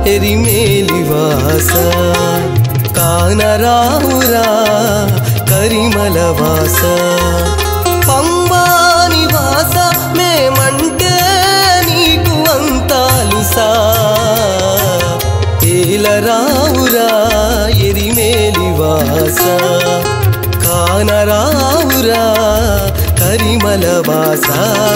ఎరిమేలివాస కానరావురా కరిమలవాస పంబానివాస మేమంటే నీకు అంతాలుసా ఏలరావురా ఎరిమేలివాస కానరావురా కరిమలవాస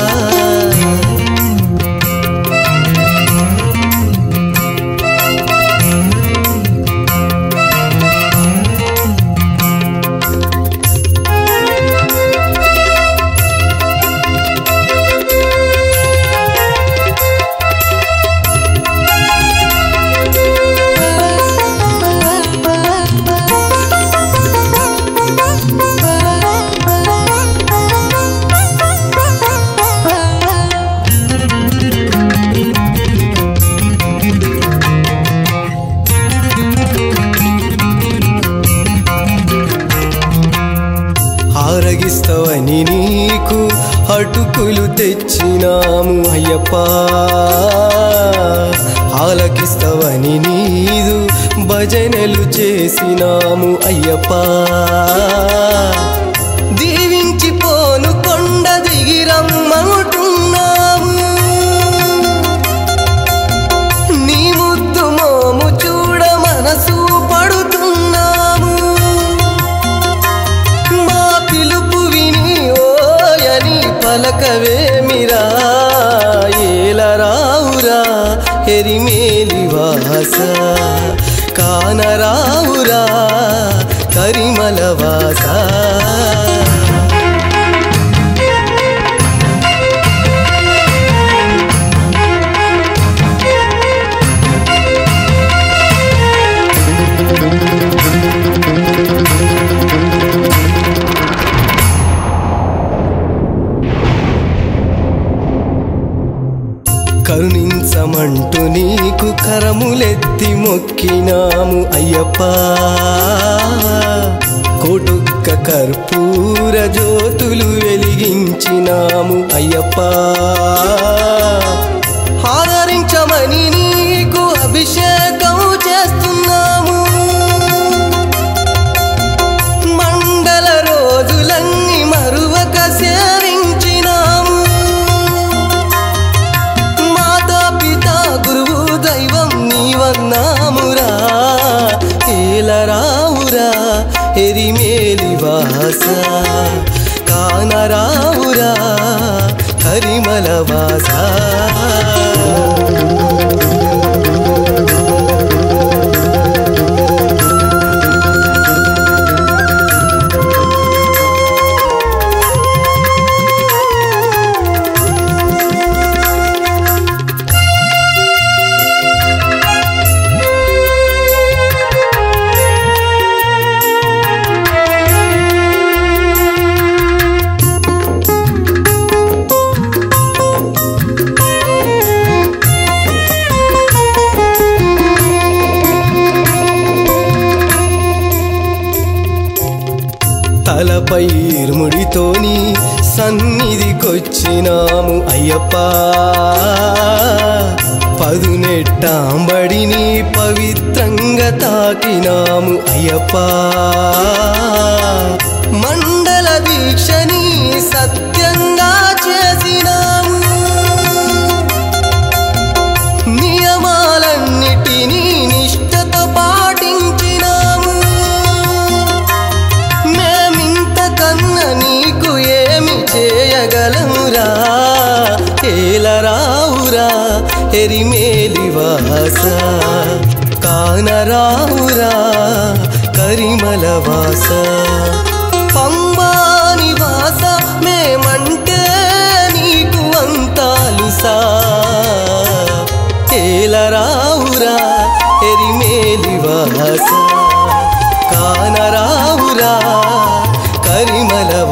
ఆరగిస్తావని నీకు అటుకులు తెచ్చినాము అయ్యప్ప ఆలకిస్తావని నీదు భజనలు చేసినాము అయ్యప్ప దీవించి పోను కొండ దిగిరమ్మంటున్నాము నీ ముద్దు మోము చూడ మనసు పడుతున్నాము మా పిలుపు విని ఓయని పలకవేమిరా ఏలరావురా ఎరిమేలివాస కానరావురా కరిమలవాస కరుణించమంటూ నీకు కరములెత్తి మొక్కినాము అయ్యప్ప కొడుక్క కర్పూర జ్యోతులు వెలిగించినాము అయ్యప్ప ఆదరించమని నీకు అభిషేకం చేస్తున్నాము మండల రోజులన్నీ మరువక సేవించినాము మాతా పిత గురువు దైవం నీవన్నామురా ఏలరావురా ఎరిమేలివాస కానరావురా కరిమలవాస తలపై ఇరుముడితోని సన్నిధికొచ్చినాము అయ్యప్ప పదునెట్టాంబడిని పవిత్రంగా తాకినాము అయ్యప్ప మండల దీక్షని సత్యంగా చేసినాము నియమాలన్నిటినీ నిష్ఠతో పాటించినాము మేమింత కన్న నీకు ఏమి చేయగలమురా ఏలరావురా ఎరిమేలివాస కానరావురా కరిమలవాస పంబానివాస మేమంటే నీకు అంతాలుసా ఏలరావురా ఎరిమేలివాస కానరావురా కరిమలవాస